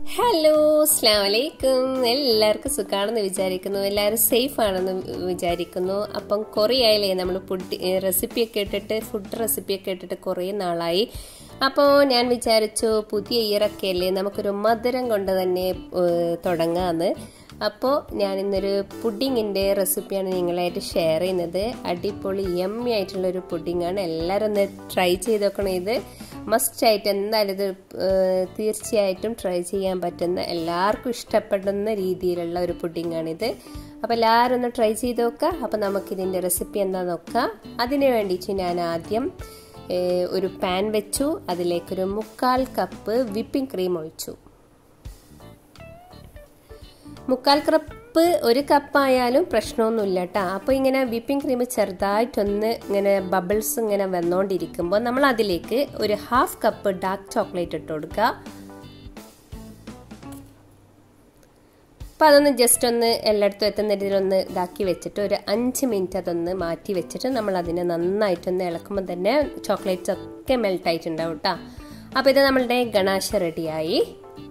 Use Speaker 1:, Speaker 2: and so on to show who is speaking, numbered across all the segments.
Speaker 1: hello അസ്ലാം വലൈക്കും എല്ലാവർക്കും സുഖമാണെന്ന് വിചാരിക്കുന്നു എല്ലാവരും സേഫ് ആണെന്ന് വിചാരിക്കുന്നു അപ്പം കുറേ ആയില്ലേ നമ്മൾ ഫുഡ് റെസിപ്പിയൊക്കെ ഇട്ടിട്ട് ഫുഡ് റെസിപ്പിയൊക്കെ ഇട്ടിട്ട് കുറേ നാളായി അപ്പോൾ ഞാൻ വിചാരിച്ചു പുതിയ ഇയറൊക്കെ അല്ലേ നമുക്കൊരു മധുരം കൊണ്ട് തന്നെ ഏഹ്, തുടങ്ങാമെന്ന് അപ്പോൾ ഞാൻ ഇന്നൊരു പുഡിങ്ങിൻ്റെ റെസിപ്പിയാണ് നിങ്ങളായിട്ട് ഷെയർ ചെയ്യുന്നത് അടിപൊളി യമ്മി ആയിട്ടുള്ളൊരു പുഡിങ്ങാണ് എല്ലാവരും ഒന്ന് ട്രൈ ചെയ്ത് നോക്കണം ഇത് മസ്റ്റ് ആയിട്ട് എന്തായാലും ഇത് ഏഹ്, തീർച്ചയായിട്ടും ട്രൈ ചെയ്യാൻ പറ്റുന്ന എല്ലാവർക്കും ഇഷ്ടപ്പെടുന്ന രീതിയിലുള്ള ഒരു പുഡിങ്ങാണിത് അപ്പോൾ എല്ലാവരും ഒന്ന് ട്രൈ ചെയ്ത് നോക്കുക അപ്പോൾ നമുക്കിതിൻ്റെ റെസിപ്പി എന്താ നോക്കാം അതിന് വേണ്ടിയിട്ട് ഞാൻ ആദ്യം ഏഹ്, ഒരു പാൻ വെച്ചു അതിലേക്കൊരു മുക്കാൽ കപ്പ് വിപ്പിംഗ് ക്രീം ഒഴിച്ചു മുക്കാൽ കപ്പ് ഒരു കപ്പായാലും പ്രശ്നമൊന്നുമില്ല കേട്ടോ അപ്പോൾ ഇങ്ങനെ വിപ്പിംഗ് ക്രീം ചെറുതായിട്ടൊന്ന് ഇങ്ങനെ ബബിൾസ് ഇങ്ങനെ വന്നുകൊണ്ടിരിക്കുമ്പോൾ നമ്മൾ അതിലേക്ക് ഒരു ഹാഫ് കപ്പ് ഡാർക്ക് ചോക്ലേറ്റ് ഇട്ട് കൊടുക്കുക അപ്പോൾ അതൊന്ന് ജസ്റ്റ് ഒന്ന് എല്ലായിടത്തും എത്തുന്ന രീതിയിലൊന്ന് ഇതാക്കി വെച്ചിട്ട് ഒരു അഞ്ച് മിനിറ്റ് അതൊന്ന് മാറ്റി വെച്ചിട്ട് നമ്മൾ അതിനെ നന്നായിട്ടൊന്ന് ഇളക്കുമ്പോൾ തന്നെ ചോക്ലേറ്റ്സ് ഒക്കെ മെൽറ്റ് ആയിട്ടുണ്ടാവും കേട്ടോ അപ്പോൾ ഇത് നമ്മളുടെ ഗണാശ റെഡിയായി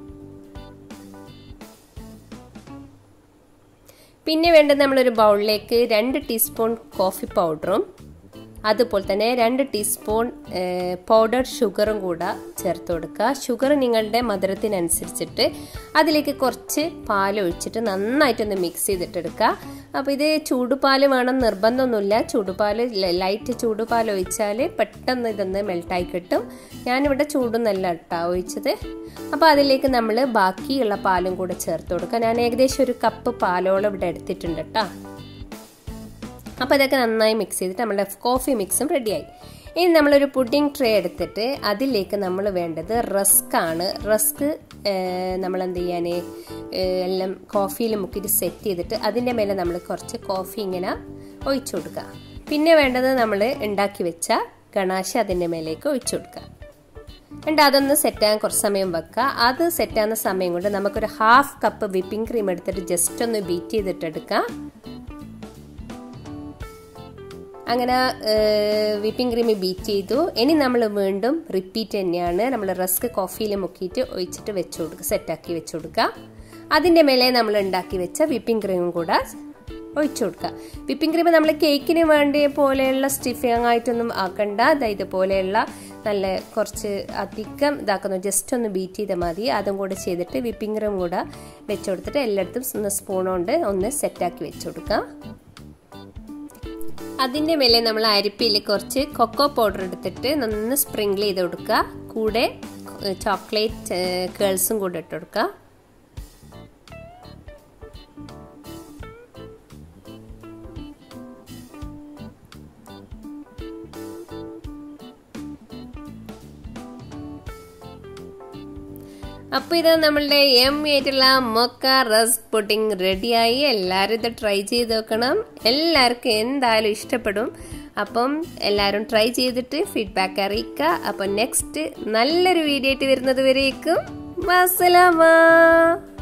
Speaker 1: പിന്നെ വേണ്ടത് നമ്മളൊരു ബൗളിലേക്ക് രണ്ട് ടീസ്പൂൺ കോഫി പൗഡറും അതുപോലെ തന്നെ രണ്ട് ടീസ്പൂൺ പൗഡർ ഷുഗറും കൂടെ ചേർത്ത് കൊടുക്കുക ഷുഗർ നിങ്ങളുടെ മധുരത്തിനനുസരിച്ചിട്ട് അതിലേക്ക് കുറച്ച് പാൽ ഒഴിച്ചിട്ട് നന്നായിട്ടൊന്ന് മിക്സ് ചെയ്തിട്ടെടുക്കുക അപ്പോൾ ഇത് ചൂടുപാൽ വേണം നിർബന്ധമൊന്നുമില്ല ചൂടുപാൽ ലൈറ്റ് ചൂടുപാൽ ഒഴിച്ചാൽ പെട്ടെന്ന് ഇതൊന്ന് മെൽട്ടായി കിട്ടും ഞാനിവിടെ ചൂടൊന്നല്ല കേട്ടോ ഒഴിച്ചത് അപ്പോൾ അതിലേക്ക് നമ്മൾ ബാക്കിയുള്ള പാലും കൂടെ ചേർത്ത് കൊടുക്കുക ഞാൻ ഏകദേശം ഒരു കപ്പ് പാലോളം ഇവിടെ എടുത്തിട്ടുണ്ട് കേട്ടോ അപ്പോൾ ഇതൊക്കെ നന്നായി മിക്സ് ചെയ്തിട്ട് നമ്മുടെ കോഫി മിക്സും റെഡിയായി ഇനി നമ്മളൊരു പുഡിംഗ് ട്രേ എടുത്തിട്ട് അതിലേക്ക് നമ്മൾ വേണ്ടത് റസ്ക് ആണ് റസ്ക് നമ്മൾ എന്ത് ചെയ്യാൻ എല്ലാം കോഫിയിൽ മുക്കിയിട്ട് സെറ്റ് ചെയ്തിട്ട് അതിൻ്റെ മേലെ നമ്മൾ കുറച്ച് കോഫി ഇങ്ങനെ ഒഴിച്ചു കൊടുക്കുക പിന്നെ വേണ്ടത് നമ്മൾ ഉണ്ടാക്കി വെച്ച ഗണാശ അതിൻ്റെ മേലേക്ക് ഒഴിച്ചു കൊടുക്കുക എന്നിട്ട് അതൊന്ന് സെറ്റാകാൻ കുറച്ച് സമയം വെക്കുക അത് സെറ്റാകുന്ന സമയം കൊണ്ട് നമുക്കൊരു ഹാഫ് കപ്പ് വിപ്പിംഗ് ക്രീം എടുത്തിട്ട് ജസ്റ്റ് ഒന്ന് ബീറ്റ് ചെയ്തിട്ട് എടുക്കുക അങ്ങനെ വിപ്പിംഗ് ക്രീം ബീറ്റ് ചെയ്തു ഇനി നമ്മൾ വീണ്ടും റിപ്പീറ്റ് തന്നെയാണ് നമ്മൾ റസ്ക് കോഫിയിൽ മുക്കിയിട്ട് ഒഴിച്ചിട്ട് വെച്ച് കൊടുക്കുക സെറ്റാക്കി വെച്ച് കൊടുക്കുക അതിൻ്റെ മേലെ നമ്മൾ ഉണ്ടാക്കി വെച്ച വിപ്പിംഗ് ക്രീമും കൂടെ ഒഴിച്ചു കൊടുക്കുക വിപ്പിംഗ് ക്രീം നമ്മൾ കേക്കിന് വേണ്ടിയ പോലെയുള്ള സ്റ്റിഫിങ് ആയിട്ടൊന്നും ആക്കണ്ട അതായത് ഇതുപോലെയുള്ള നല്ല കുറച്ച് അധികം ഇതാക്കുന്നു ജസ്റ്റ് ഒന്ന് ബീറ്റ് ചെയ്താൽ മതി അതും കൂടെ ചെയ്തിട്ട് വിപ്പിംഗ് ക്രീം കൂടെ വെച്ച് കൊടുത്തിട്ട് എല്ലായിടത്തും ഒന്ന് സ്പൂൺ കൊണ്ട് ഒന്ന് സെറ്റാക്കി വെച്ച് കൊടുക്കുക അതിൻ്റെ മേലെ നമ്മൾ അരിപ്പിയിൽ കുറച്ച് കൊക്കോ പൗഡർ എടുത്തിട്ട് നന്ന് സ്പ്രിങ്കിൾ ചെയ്ത് കൊടുക്കുക കൂടെ ചോക്ലേറ്റ് കേൾസും കൂടെ ഇട്ട് കൊടുക്കുക അപ്പോൾ ഇത് നമ്മളുടെ എം ആയിട്ടുള്ള മൊക്ക റസ് പുഡിംഗ് റെഡിയായി എല്ലാവരും ഇത് ട്രൈ ചെയ്ത് നോക്കണം എല്ലാവർക്കും എന്തായാലും ഇഷ്ടപ്പെടും അപ്പം എല്ലാവരും ട്രൈ ചെയ്തിട്ട് ഫീഡ്ബാക്ക് അറിയിക്കുക അപ്പം നെക്സ്റ്റ് നല്ലൊരു വീഡിയോ ആയിട്ട് വരുന്നത് വരേക്കും വസലാമ